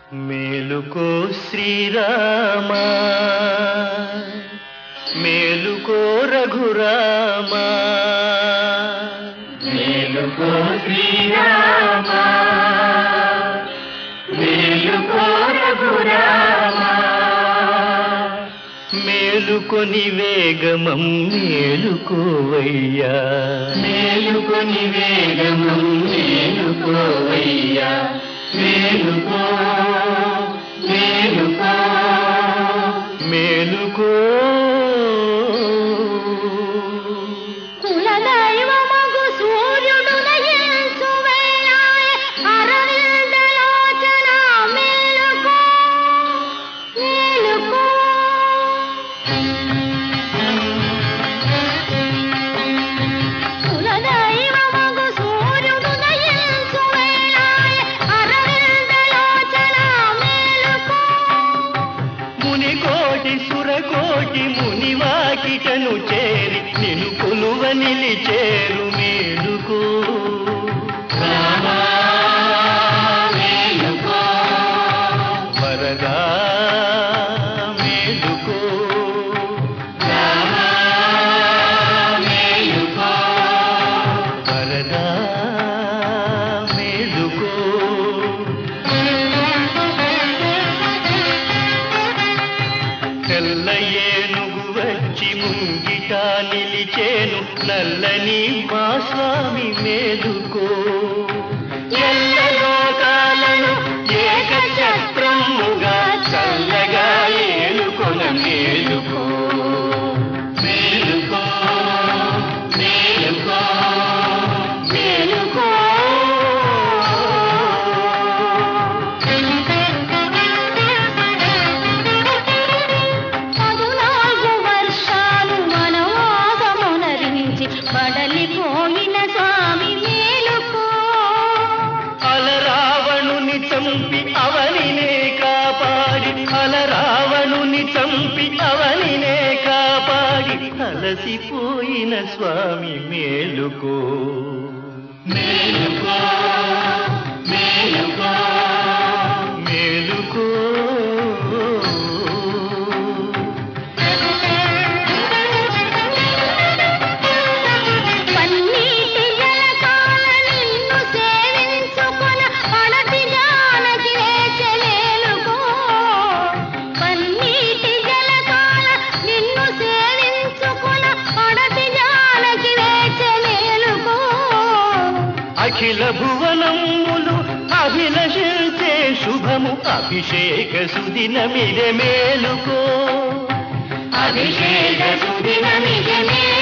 మేలుకో శ్రీరామ మేలుకో రఘురామ మేలుకో శ్రీరామ మేలుకో రఘురామ మేలుకొని వేగమం మేలుకోవయ్యా మేలుకొని వేగమం మేలుకోవయ్యా మేలుకో మేలుకో మేలుకో కులదైవమగు సూర్యుడు నయించు వేళాయె అరవిందలోచన మేలుకో మేలుకో కులదైవమగు సూర్యుడు నయించు వేళాయె అరవిందలోచన మేలుకో మునికోటి సురకోటి మునివాకిటను చేరి నిను కొలువ నిలిచేరు మేలుకో వరదా మేలుకో వరదా మేలుకో తెల్ల ఏనుగు వచ్చి ముంగిట నిలిచేను నల్లని మా స్వామి మేలుకో ఎల్ల లోకాలను ఏక చక్రముగా చల్లగా ఏలుకొన మేలుకో మేలుకో మేలుకో మేలుకో పదునాలుగు వర్షాలు వనవాసమునరించి బడలిపోయిన స్వామి మేలుకో అలరావణుని చంపి అవనినే కాపాడి అలరావణుని చంపి అవనినే కాపాడి అలసిపోయిన స్వామి మేలుకో మేలుకో మేలుకో మేలుకో పన్నీటి జలకాల నిన్ను సేవించుకొన పడతి జానకి వేచె మేలుకో పన్నీటి జలకాల నిన్ను సేవించుకొన పడతి జానకి వేచె మేలుకో అఖిల భువనములు అభిలషించే శుభము అభిషేక సుదినమిదే మేలుకో అభిషేక సుదినమిదే మేలుకో